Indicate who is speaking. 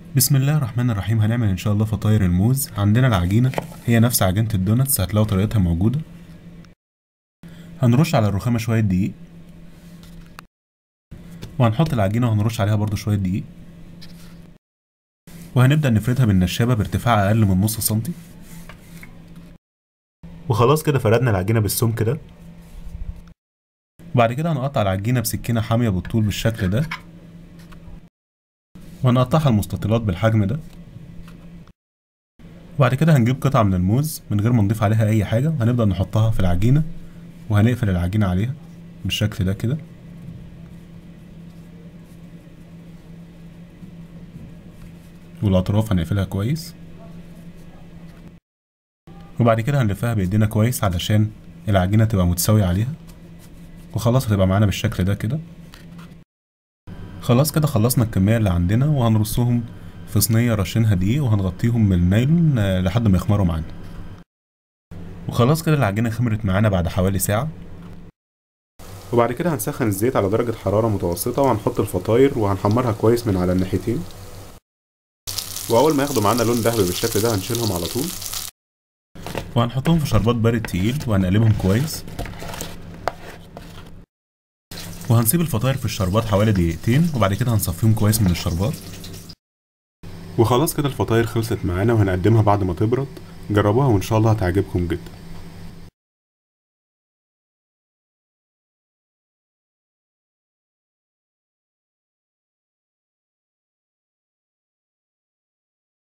Speaker 1: بسم الله الرحمن الرحيم هنعمل ان شاء الله فطاير الموز عندنا العجينة هي نفس عجينة الدوناتس هتلاقوا طريقتها موجودة هنرش على الرخامة شوية دقيق وهنحط العجينة وهنرش عليها برضو شوية دقيق وهنبدأ نفردها بالنشابة بارتفاع أقل من نص سنتي وخلاص كده فردنا العجينة بالسمك ده وبعد كده هنقطع العجينة بسكينة حامية بالطول بالشكل ده وهنقطعها المستطيلات بالحجم ده وبعد كده هنجيب قطعة من الموز من غير ما نضيف عليها أي حاجة وهنبدأ نحطها في العجينة وهنقفل العجينة عليها بالشكل ده كده والأطراف هنقفلها كويس وبعد كده هنلفها بإيدينا كويس علشان العجينة تبقى متساوية عليها وخلاص هتبقى معانا بالشكل ده كده خلاص كده خلصنا الكمية اللي عندنا وهنرصهم في صينية رشينها دقيق وهنغطيهم بالنايلون آه، لحد ما يخمروا معانا وخلاص كده العجينة خمرت معانا بعد حوالي ساعة وبعد كده هنسخن الزيت على درجة حرارة متوسطة وهنحط الفطاير وهنحمرها كويس من على الناحيتين وأول ما ياخدوا معانا لون ذهبي بالشكل ده هنشيلهم على طول وهنحطهم في شربات بارد تقيل وهنقلبهم كويس وهنسيب الفطاير في الشربات حوالي دقيقتين وبعد كده هنصفيهم كويس من الشربات وخلاص كده الفطاير خلصت معانا وهنقدمها بعد ما تبرد جربوها وان شاء الله هتعجبكم جدا